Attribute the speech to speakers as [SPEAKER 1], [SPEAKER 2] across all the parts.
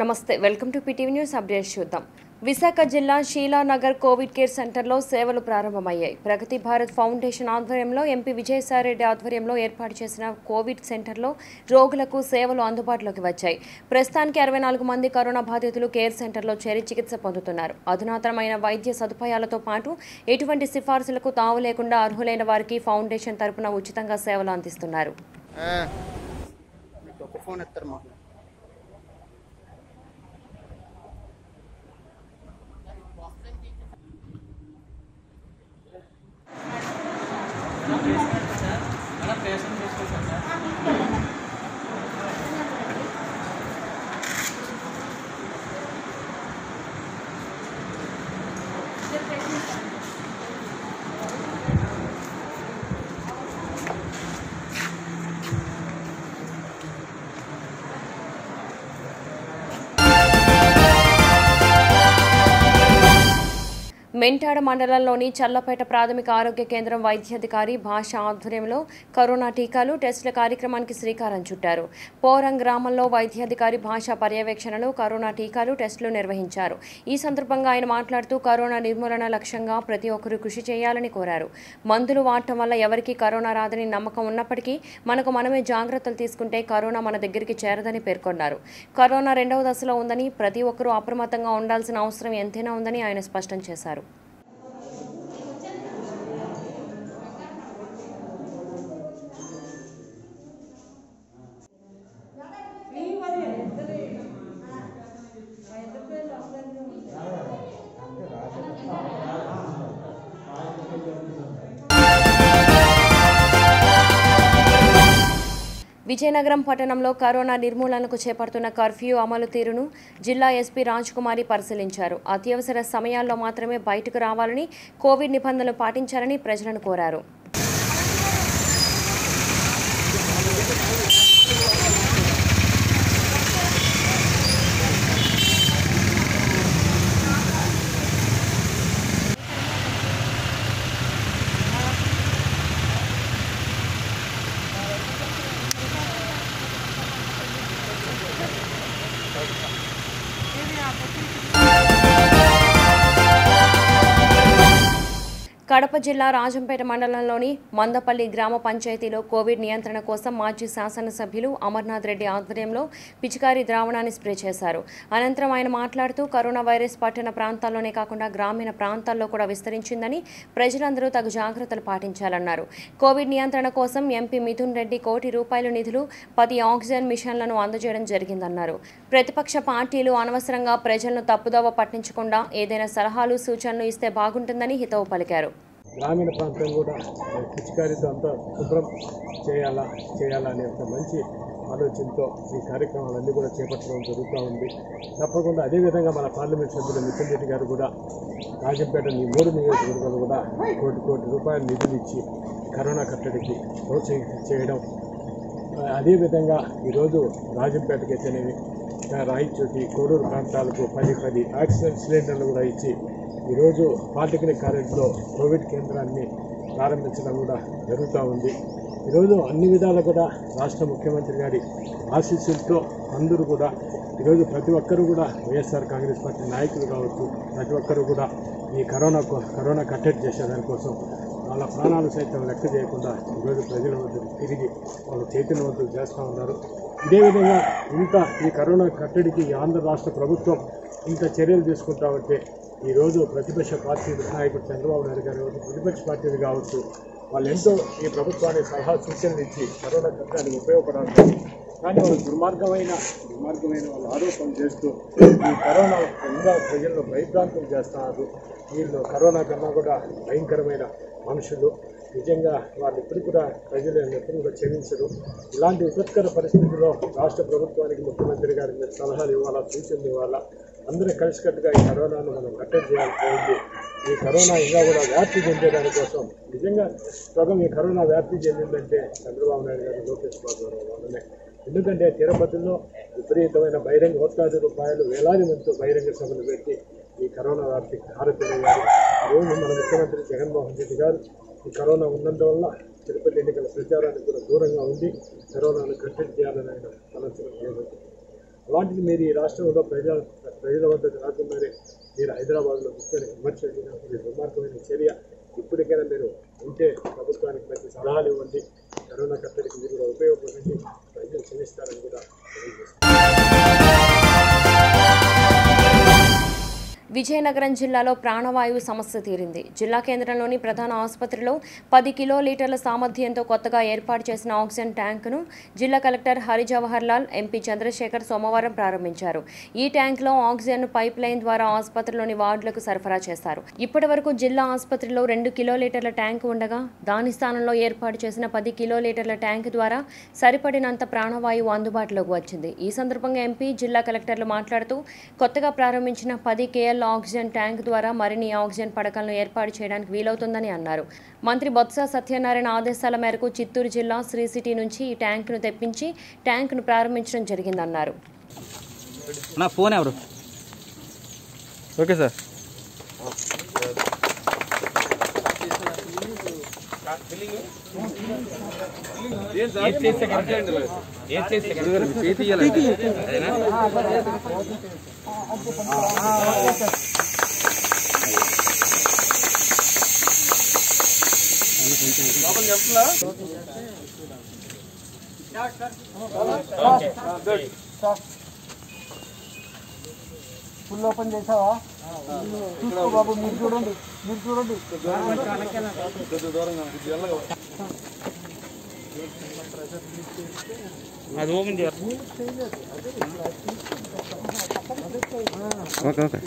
[SPEAKER 1] నమస్తే welcome to PTV news updates చూద్దాం విశాఖ జిల్లా షీలానగర్ కోవిడ్ కేర్ సెంటర్లో సేవలు ప్రారంభమయ్యాయి ప్రగతి భారత్ ఫౌండేషన్ ఆధ్వర్యంలో ఎంపీ విజయసాయిరెడ్డి ఆధ్వర్యంలో ఏర్పాటు చేసిన కోవిడ్ సెంటర్లో రోగులకు సేవలు అందుబాటులోకి వచ్చాయి ప్రస్తుతానికి అరవై నాలుగు మంది కరోనా బాధితులు కేర్ సెంటర్లో చేరి చికిత్స పొందుతున్నారు అధునాతనమైన వైద్య సదుపాయాలతో పాటు ఎటువంటి సిఫార్సులకు తావు లేకుండా అర్హులైన వారికి ఫౌండేషన్ తరపున ఉచితంగా సేవలు అందిస్తున్నారు
[SPEAKER 2] ఏ, మీకు ఒక ఫోన్ ఎత్తారు మాకు
[SPEAKER 1] మెంటాడ మండలంలోని చల్లపేట ప్రాథమిక ఆరోగ్య కేంద్రం వైద్యాధికారి భాష ఆధ్వర్యంలో కరోనా టీకాలు టెస్టుల కార్యక్రమానికి శ్రీకారం చుట్టారు పోరం గ్రామంలో వైద్యాధికారి భాష పర్యవేక్షణలో కరోనా టీకాలు టెస్టులు నిర్వహించారు ఈ సందర్భంగా ఆయన మాట్లాడుతూ కరోనా నిర్మూలన లక్ష్యంగా ప్రతి ఒక్కరూ కృషి చేయాలని కోరారు మందులు వాడటం వల్ల ఎవరికీ కరోనా రాదని నమ్మకం ఉన్నప్పటికీ మనకు మనమే జాగ్రత్తలు తీసుకుంటే కరోనా మన దగ్గరికి చేరదని పేర్కొన్నారు కరోనా రెండవ దశలో ఉందని ప్రతి ఒక్కరూ అప్రమత్తంగా ఉండాల్సిన అవసరం ఎంతైనా ఉందని ఆయన స్పష్టం చేశారు విజయనగరం పట్టణంలో కరోనా నిర్మూలనకు చేపడుతున్న కర్ఫ్యూ అమలు తీరును జిల్లా ఎస్పీ రాజ్కుమారి పరిశీలించారు అత్యవసర సమయాల్లో మాత్రమే బయటకు రావాలని కోవిడ్ నిబంధనలు పాటించాలని ప్రజలను కోరారు కడప జిల్లా రాజంపేట మండలంలోని మందపల్లి గ్రామ పంచాయతీలో కోవిడ్ నియంత్రణ కోసం మాజీ శాసనసభ్యులు అమర్నాథ్ రెడ్డి ఆధ్వర్యంలో పిచికారీ ద్రావణాన్ని స్ప్రే చేశారు అనంతరం ఆయన మాట్లాడుతూ కరోనా వైరస్ పట్టణ ప్రాంతాల్లోనే కాకుండా గ్రామీణ ప్రాంతాల్లో కూడా విస్తరించిందని ప్రజలందరూ తగు జాగ్రత్తలు పాటించాలన్నారు కోవిడ్ నియంత్రణ కోసం ఎంపీ మిథున్ రెడ్డి కోటి రూపాయల నిధులు పది ఆక్సిజన్ మిషన్లను అందజేయడం జరిగిందన్నారు ప్రతిపక్ష పార్టీలు అనవసరంగా ప్రజలను తప్పుదోవ పట్టించకుండా ఏదైనా సలహాలు సూచనలు ఇస్తే బాగుంటుందని హితవు పలికారు
[SPEAKER 3] గ్రామీణ ప్రాంతం కూడా పిచికారితో అంతా శుభ్రం చేయాలా చేయాలా అనే ఒక మంచి ఆలోచనతో ఈ కార్యక్రమాలన్నీ కూడా చేపట్టడం జరుగుతూ ఉంది తప్పకుండా అదేవిధంగా మన పార్లమెంట్ సభ్యులు మిథున్ రెడ్డి గారు కూడా రాజంపేట ఈ మూడు నియోజకవర్గాలు కూడా కోటి కోటి రూపాయల నిధులు ఇచ్చి కరోనా కట్టడికి ప్రోత్సహి చేయడం ఆ, అదేవిధంగా ఈరోజు రాజంపేటకి అయితేనేమి ఆ, రాయచోటి కోడూరు ప్రాంతాలకు పది పది ఆక్సిజన్ సిలిండర్లు కూడా ఇచ్చి ఈరోజు పాలిటెక్నిక్ కాలేజీలో కోవిడ్ కేంద్రాన్ని ప్రారంభించడం కూడా జరుగుతూ ఉంది ఈరోజు అన్ని విధాలు కూడా రాష్ట్ర ముఖ్యమంత్రి గారి ఆశీస్సులతో అందరూ కూడా ఈరోజు ప్రతి ఒక్కరూ కూడా వైఎస్ఆర్ కాంగ్రెస్ పార్టీ నాయకులు కావచ్చు ప్రతి ఒక్కరూ కూడా ఈ కరోనా కో- కరోనా కట్టడి చేసేదానికోసం వాళ్ళ ప్రాణాలు సైతం లెక్క చేయకుండా ఈరోజు ప్రజల వద్దకు తిరిగి వాళ్ళ చైతన్యవంతులు చేస్తూ ఉన్నారు ఇదే విధంగా ఇంత ఈ కరోనా కట్టడికి ఈ ఆంధ్ర రాష్ట్ర ప్రభుత్వం ఇంత చర్యలు తీసుకుంటా ఉంటే ఈరోజు ప్రతిపక్ష పార్టీ నాయకుడు చంద్రబాబు నాయుడు గారు కావచ్చు ప్రతిపక్ష పార్టీలు కావచ్చు వాళ్ళు ఎంతో ఈ ప్రభుత్వానికి సలహా సూచనలు ఇచ్చి కరోనా కట్టడానికి ఉపయోగపడాలి కానీ వాళ్ళు దుర్మార్గమైన దుర్మార్గమైన వాళ్ళు ఆరోపణలు చేస్తూ ఈ కరోనా ఇంకా ప్రజలను భయభ్రాంతం చేస్తున్నారు వీళ్ళు కరోనా కన్నా కూడా భయంకరమైన మనుషులు నిజంగా వాళ్ళు ఎప్పుడు కూడా ప్రజలు ఎప్పుడు కూడా క్షమించరు ఇలాంటి విపత్కర పరిస్థితుల్లో రాష్ట్ర ప్రభుత్వానికి ముఖ్యమంత్రి గారికి మీరు సలహాలు ఇవ్వాలా సూచనలు ఇవ్వాలా అందరూ కలిసికట్టుగా ఈ కరోనాను మనం కట్టడి చేయాల్సి పోయింది ఈ కరోనా ఇంకా కూడా వ్యాప్తి చెందేదాని కోసం నిజంగా సగం ఈ కరోనా వ్యాప్తి చెందిందంటే చంద్రబాబు నాయుడు గారు లోకేష్ బాబు గారు వల్లనే ఎందుకంటే తిరుపతిలో విపరీతమైన బహిరంగ కోట్లాది రూపాయలు వేలాది మందితో బహిరంగ సభలు పెట్టి ఈ కరోనా వ్యాప్తికి హారతియ్యారు ఈరోజు మన ముఖ్యమంత్రి జగన్మోహన్ రెడ్డి గారు ఈ కరోనా ఉన్నందువల్ల తిరుపతి ఎన్నికల ప్రచారానికి కూడా దూరంగా ఉండి కరోనాను కట్టడి చేయాలని ఆయన ఆలోచన చేయలేదు అలాంటిది మీరు ఈ రాష్ట్రంలో ప్రజల ప్రజల వద్దకు రాకుండానే మీరు హైదరాబాద్లో కూర్చొని విమర్శ చేసినప్పుడు దుర్మార్గమైన చర్య ఇప్పటికైనా మీరు ఉంటే ప్రభుత్వానికి మంచి సలహాలు ఇవ్వండి కరోనా కట్టడికి మీరు కూడా ఉపయోగపడండి ప్రజలు క్షమిస్తారని కూడా తెలియజేస్తారు
[SPEAKER 1] విజయనగరం జిల్లాలో ప్రాణవాయువు సమస్య తీరింది జిల్లా కేంద్రంలోని ప్రధాన ఆసుపత్రిలో పది కిలో లీటర్ల సామర్థ్యంతో కొత్తగా ఏర్పాటు చేసిన ఆక్సిజన్ ట్యాంకును జిల్లా కలెక్టర్ హరి జవహర్ లాల్ ఎంపీ చంద్రశేఖర్ సోమవారం ప్రారంభించారు ఈ ట్యాంకులో ఆక్సిజన్ పైప్ లైన్ ద్వారా ఆసుపత్రిలోని వార్డులకు సరఫరా చేస్తారు ఇప్పటి వరకు జిల్లా ఆసుపత్రిలో రెండు కిలో లీటర్ల ట్యాంకు ఉండగా దాని స్థానంలో ఏర్పాటు చేసిన పది కిలో లీటర్ల ట్యాంకు ద్వారా సరిపడినంత ప్రాణవాయువు అందుబాటులోకి వచ్చింది ఈ సందర్భంగా ఎంపీ జిల్లా కలెక్టర్లు మాట్లాడుతూ కొత్తగా ప్రారంభించిన పది కేఎల్ ఆక్సిజన్ ట్యాంక్ ద్వారా మరిన్ని ఆక్సిజన్ పడకలను ఏర్పాటు చేయడానికి వీలవుతుందని అన్నారు మంత్రి బొత్స సత్యనారాయణ ఆదేశాల మేరకు చిత్తూరు జిల్లా శ్రీ సిటీ నుంచి ఈ ట్యాంకును తెప్పించి ట్యాంకును ప్రారంభించడం జరిగిందన్నారు
[SPEAKER 4] నా ఫోన్ ఎవరు ఓకే సార్
[SPEAKER 2] ఫుల్ ఓపెన్ చేసావా చూసుకో బాబు మీరు చూడండి మీరు చూడండి
[SPEAKER 4] అది ఓపెన్ చేయాలి ఓకే ఓకే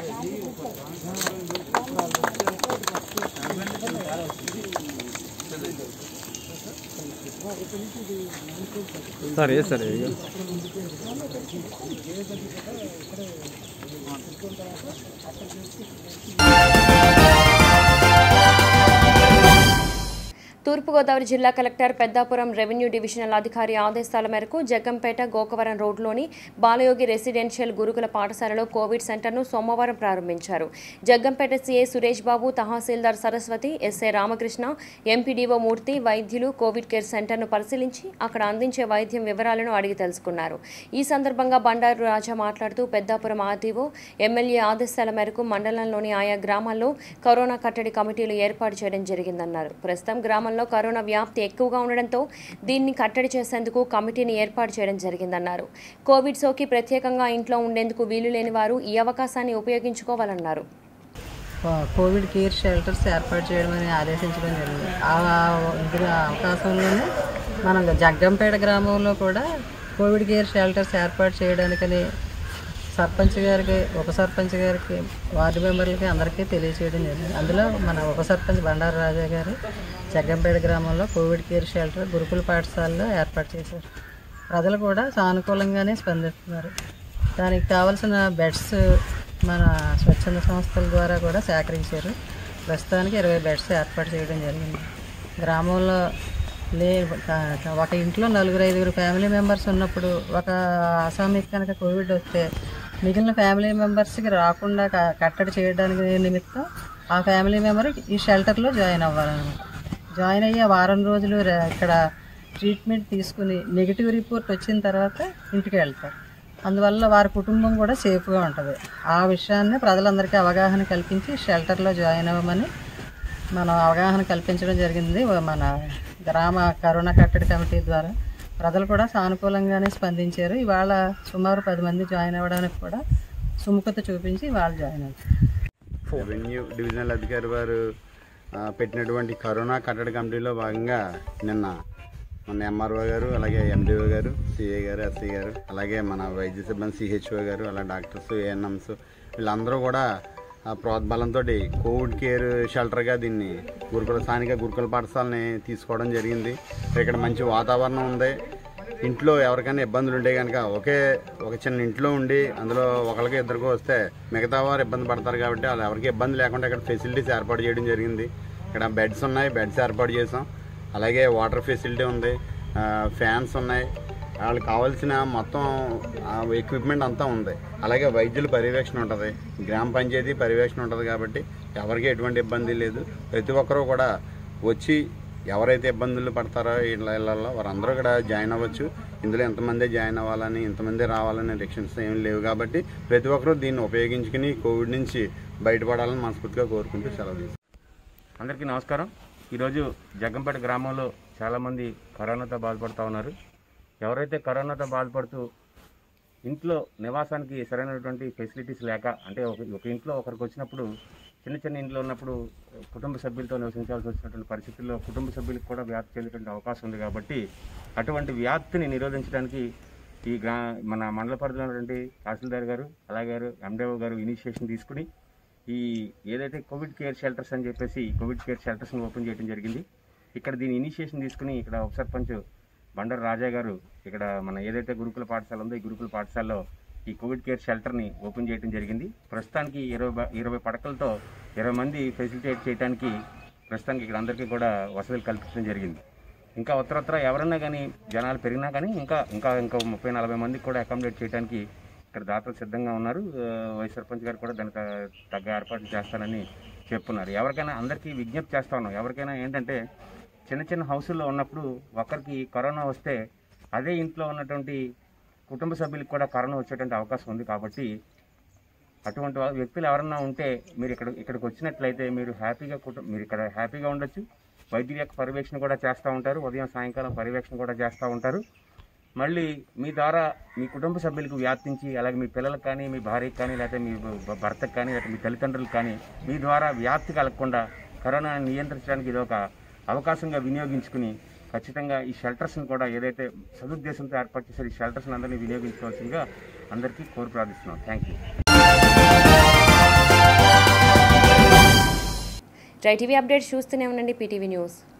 [SPEAKER 4] సార్ ఏ సార్ ఇక
[SPEAKER 1] తూర్పుగోదావరి జిల్లా కలెక్టర్ పెద్దాపురం రెవెన్యూ డివిజనల్ అధికారి ఆదేశాల మేరకు జగ్గంపేట గోకవరం రోడ్లోని బాలయోగి రెసిడెన్షియల్ గురుకుల పాఠశాలలో కోవిడ్ సెంటర్ను సోమవారం ప్రారంభించారు జగ్గంపేట సీఏ సురేష్ బాబు తహసీల్దార్ సరస్వతి ఎస్ఐ రామకృష్ణ ఎంపీడీఓ మూర్తి వైద్యులు కోవిడ్ కేర్ సెంటర్ను పరిశీలించి అక్కడ అందించే వైద్యం వివరాలను అడిగి తెలుసుకున్నారు ఈ సందర్భంగా బండారు రాజా మాట్లాడుతూ పెద్దాపురం ఆర్డీఓ ఎమ్మెల్యే ఆదేశాల మేరకు మండలంలోని ఆయా గ్రామాల్లో కరోనా కట్టడి కమిటీలు ఏర్పాటు చేయడం జరిగిందన్నారు ప్రస్తుతం గ్రామంలో కరోనా వ్యాప్తి ఎక్కువగా ఉండడంతో దీన్ని కట్టడి చేసేందుకు కమిటీని ఏర్పాటు చేయడం జరిగిందన్నారు కోవిడ్ సోకి ప్రత్యేకంగా ఇంట్లో ఉండేందుకు వీలు లేని వారు ఈ అవకాశాన్ని ఉపయోగించుకోవాలన్నారు
[SPEAKER 5] కోవిడ్ కేర్ షెల్టర్స్ ఏర్పాటు చేయడం అని ఆదేశించడం జరిగింది ఆ ఇందులో అవకాశంలోనే మనం జగ్గంపేట గ్రామంలో కూడా కోవిడ్ కేర్ షెల్టర్స్ ఏర్పాటు చేయడానికని సర్పంచ్ గారికి ఉప సర్పంచ్ గారికి వార్డు మెంబర్లకి అందరికీ తెలియచేయడం జరిగింది అందులో మన ఉప సర్పంచ్ బండారు రాజా గారు జగ్గంపేట గ్రామంలో కోవిడ్ కేర్ షెల్టర్ గురుకుల పాఠశాలలో ఏర్పాటు చేశారు ప్రజలు కూడా సానుకూలంగానే స్పందిస్తున్నారు దానికి కావాల్సిన బెడ్స్ మన స్వచ్ఛంద సంస్థల ద్వారా కూడా సేకరించారు ప్రస్తుతానికి ఇరవై బెడ్స్ ఏర్పాటు చేయడం జరిగింది గ్రామంలో లే క- ఒక ఇంట్లో నలుగురు ఐదుగురు ఫ్యామిలీ మెంబర్స్ ఉన్నప్పుడు ఒక అసామికి కనుక కోవిడ్ వస్తే మిగిలిన ఫ్యామిలీ మెంబర్స్కి రాకుండా క- కట్టడి చేయడానికి నిమిత్తం ఆ ఫ్యామిలీ మెంబర్ ఈ షెల్టర్లో జాయిన్ అవ్వాలన్నమాట జాయిన్ అయ్యి వారం రోజులు ర- ఇక్కడ ట్రీట్మెంట్ తీసుకుని నెగిటివ్ రిపోర్ట్ వచ్చిన తర్వాత ఇంటికి వెళ్తారు అందువల్ల వారి కుటుంబం కూడా సేఫ్గా ఉంటుంది ఆ విషయాన్ని ప్రజలందరికీ అవగాహన కల్పించి షెల్టర్లో జాయిన్ అవ్వమని మనం అవగాహన కల్పించడం జరిగింది మన గ్రామ కరోనా కట్టడి కమిటీ ద్వారా ప్రజలు కూడా సానుకూలంగానే స్పందించారు ఇవాళ సుమారు పది మంది జాయిన్ అవ్వడానికి కూడా సుముఖత చూపించి వాళ్ళు జాయిన్ అయ్యారు
[SPEAKER 6] రెవెన్యూ డివిజనల్ అధికారి వారు ఆ, పెట్టినటువంటి కరోనా కట్టడి కమిటీలో భాగంగా నిన్న మన ఎంఆర్ఓ గారు అలాగే ఎండిఓ గారు సిఏ గారు ఎస్సీ గారు అలాగే మన వైద్య సిబ్బంది సిహెచ్ఓ గారు అలాగే డాక్టర్స్ ఏఎన్ఎంస్ వీళ్ళందరూ కూడా ఆ ప్రోద్బలంతో కోవిడ్ కేర్ షెల్టర్గా దీన్ని గురుకుల స్థానిక గురుకుల పాఠశాలని తీసుకోవడం జరిగింది ఇక్కడ మంచి వాతావరణం ఉంది ఇంట్లో ఎవరికైనా ఇబ్బందులు ఉంటే కనుక ఒకే ఒక చిన్న ఇంట్లో ఉండి అందులో ఒకరికి ఇద్దరికి వస్తే మిగతా వారు ఇబ్బంది పడతారు కాబట్టి వాళ్ళు ఎవరికి ఇబ్బంది లేకుండా ఇక్కడ ఫెసిలిటీస్ ఏర్పాటు చేయడం జరిగింది ఇక్కడ బెడ్స్ ఉన్నాయి బెడ్స్ ఏర్పాటు చేసాం అలాగే వాటర్ ఫెసిలిటీ ఉంది ఆ, ఫ్యాన్స్ ఉన్నాయి వాళ్ళకి కావాల్సిన మొత్తం ఎక్విప్మెంట్ అంతా ఉంది అలాగే వైద్యుల పర్యవేక్షణ ఉంటుంది గ్రామ పంచాయతీ పర్యవేక్షణ ఉంటుంది కాబట్టి ఎవరికి ఎటువంటి ఇబ్బంది లేదు ప్రతి ఒక్కరూ కూడా వచ్చి ఎవరైతే ఇబ్బందులు పడతారో ఇళ్ళ ఇళ్ళల్లో వారందరూ కూడా జాయిన్ అవ్వచ్చు ఇందులో ఎంతమంది జాయిన్ అవ్వాలని ఎంతమంది రావాలని రిక్షన్స్ ఏం లేవు కాబట్టి ప్రతి ఒక్కరూ దీన్ని ఉపయోగించుకుని కోవిడ్ నుంచి బయటపడాలని మనస్ఫూర్తిగా కోరుకుంటూ సెలవు తీసుకుంటాను.
[SPEAKER 7] అందరికీ నమస్కారం ఈరోజు జగ్గంపేట గ్రామంలో చాలామంది కరోనాతో బాధపడుతూ ఉన్నారు ఎవరైతే కరోనాతో బాధపడుతూ ఇంట్లో నివాసానికి సరైనటువంటి ఫెసిలిటీస్ లేక అంటే ఒక ఒక ఇంట్లో ఒకరికి వచ్చినప్పుడు చిన్న చిన్న ఇంట్లో ఉన్నప్పుడు కుటుంబ సభ్యులతో నివసించాల్సి వచ్చినటువంటి పరిస్థితుల్లో కుటుంబ సభ్యులకు కూడా వ్యాప్తి చెందేటువంటి అవకాశం ఉంది కాబట్టి అటువంటి వ్యాప్తిని నిరోధించడానికి ఈ గ్రా మన మండల పరిధిలో ఉన్నటువంటి తహసీల్దార్ గారు అలాగే ఎండిఓ గారు ఇనిషియేషన్ తీసుకుని ఈ ఏదైతే కోవిడ్ కేర్ షెల్టర్స్ అని చెప్పేసి కోవిడ్ కేర్ షెల్టర్స్ని ఓపెన్ చేయడం జరిగింది ఇక్కడ దీని ఇనిషియేషన్ తీసుకుని ఇక్కడ ఉప సర్పంచ్ బండర్ రాజా గారు ఇక్కడ మన ఏదైతే గురుకుల పాఠశాల ఉందో ఈ గురుకుల పాఠశాలలో ఈ కోవిడ్ కేర్ షెల్టర్ని ఓపెన్ చేయడం జరిగింది ప్రస్తుతానికి ఇరవై బ- ఇరవై పడకలతో ఇరవై మంది ఫెసిలిటేట్ చేయడానికి ప్రస్తుతానికి ఇక్కడ అందరికీ కూడా వసతులు కల్పించడం జరిగింది ఇంకా ఉత్తరత్ర ఎవరన్నా కానీ జనాలు పెరిగినా కానీ ఇంకా ఇంకా ఇంకా ముప్పై నలభై మందికి కూడా అకామిడేట్ చేయడానికి ఇక్కడ దాతలు సిద్ధంగా ఉన్నారు ఆ, వైస్ సర్పంచ్ గారు కూడా దానికి తగ్గ ఏర్పాట్లు చేస్తానని చెప్తున్నారు ఎవరికైనా అందరికీ విజ్ఞప్తి చేస్తా ఉన్నాం ఎవరికైనా ఏంటంటే చిన్న చిన్న హౌసుల్లో ఉన్నప్పుడు ఒకరికి కరోనా వస్తే అదే ఇంట్లో ఉన్నటువంటి కుటుంబ సభ్యులకు కూడా కరోనా వచ్చేటువంటి అవకాశం ఉంది కాబట్టి అటువంటి వా- వ్యక్తులు ఎవరన్నా ఉంటే మీరు ఇక్కడ ఇక్కడికి వచ్చినట్లయితే మీరు హ్యాపీగా కుటుంబ మీరు ఇక్కడ హ్యాపీగా ఉండొచ్చు వైద్యుల యొక్క పర్యవేక్షణ కూడా చేస్తూ ఉంటారు ఉదయం సాయంకాలం పర్యవేక్షణ కూడా చేస్తూ ఉంటారు మళ్ళీ మీ ద్వారా మీ కుటుంబ సభ్యులకు వ్యాప్తించి అలాగే మీ పిల్లలకు కానీ మీ భార్యకు కానీ లేకపోతే మీ భ- భర్తకు కానీ లేకపోతే మీ తల్లిదండ్రులకు కానీ మీ ద్వారా వ్యాప్తి కలగకుండా కరోనాను నియంత్రించడానికి ఇది ఒక అవకాశంగా వినియోగించుకుని ఖచ్చితంగా ఈ షెల్టర్స్ని కూడా ఏదైతే సదుద్దేశంతో ఏర్పాటు చేశారు ఈ షెల్టర్స్ని అందరినీ వినియోగించుకోవాల్సిందిగా అందరికీ కోరి ప్రార్థిస్తున్నాం thank you
[SPEAKER 1] right TV updates చూస్తూనే ఉండండి పీటీవీ న్యూస్